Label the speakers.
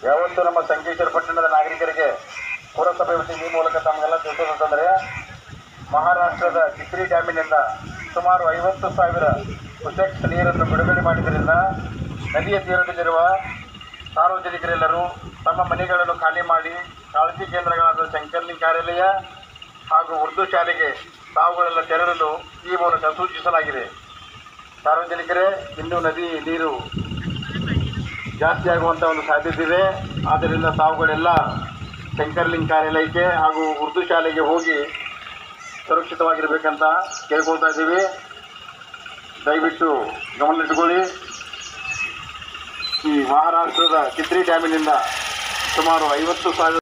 Speaker 1: ಯಾವತ್ತು ನಮ್ಮ ಸಂಕೇಶ್ವರ ಪಟ್ಟಣದ ನಾಗರಿಕರಿಗೆ ಪುರಸಭೆ ವತಿಯಿಂದ ಈ ಮೂಲಕ ತಮಗೆಲ್ಲ ತಿಳಿಸೋದಂತಂದರೆ ಮಹಾರಾಷ್ಟ್ರದ ಚಿಕ್ರಿ ಡ್ಯಾಮಿನಿಂದ ಸುಮಾರು ಐವತ್ತು ಸಾವಿರ ಕ್ಯುಸೆಕ್ಸ್ ನೀರನ್ನು ಬಿಡುಗಡೆ ಮಾಡಿದ್ದರಿಂದ ನದಿಯ ತೀರದಲ್ಲಿರುವ ಸಾರ್ವಜನಿಕರೆಲ್ಲರೂ ತಮ್ಮ ಮನೆಗಳನ್ನು ಖಾಲಿ ಮಾಡಿ ಕಾಳಜಿ ಕೇಂದ್ರಗಳಾದ ಶಂಕರ್ಲಿ ಕಾರ್ಯಾಲಯ ಹಾಗೂ ಉರ್ದು ಶಾಲೆಗೆ ತಾವುಗಳೆಲ್ಲ ತೆರಳಲು ಈ ಮೂಲಕ ಸೂಚಿಸಲಾಗಿದೆ ಸಾರ್ವಜನಿಕರೇ ಇನ್ನೂ ನದಿ ನೀರು ಜಾಸ್ತಿ ಆಗುವಂಥ ಒಂದು ಸಾಧ್ಯತೆ ಇದೆ ಆದ್ದರಿಂದ ತಾವುಗಳೆಲ್ಲ ಶಂಕರ್ಲಿಂಗ್ ಕಾರ್ಯಾಲಯಕ್ಕೆ ಹಾಗೂ ಉರ್ದು ಶಾಲೆಗೆ ಹೋಗಿ ಸುರಕ್ಷಿತವಾಗಿರಬೇಕಂತ ಕೇಳ್ಕೊಳ್ತಾ ಇದ್ದೀವಿ ದಯವಿಟ್ಟು ಗಮನದಲ್ಲಿಟ್ಟುಕೊಳ್ಳಿ ಈ ಮಹಾರಾಷ್ಟ್ರದ ಚಿತ್ರಿ ಡ್ಯಾಮಿನಿಂದ ಸುಮಾರು ಐವತ್ತು ಸಾವಿರ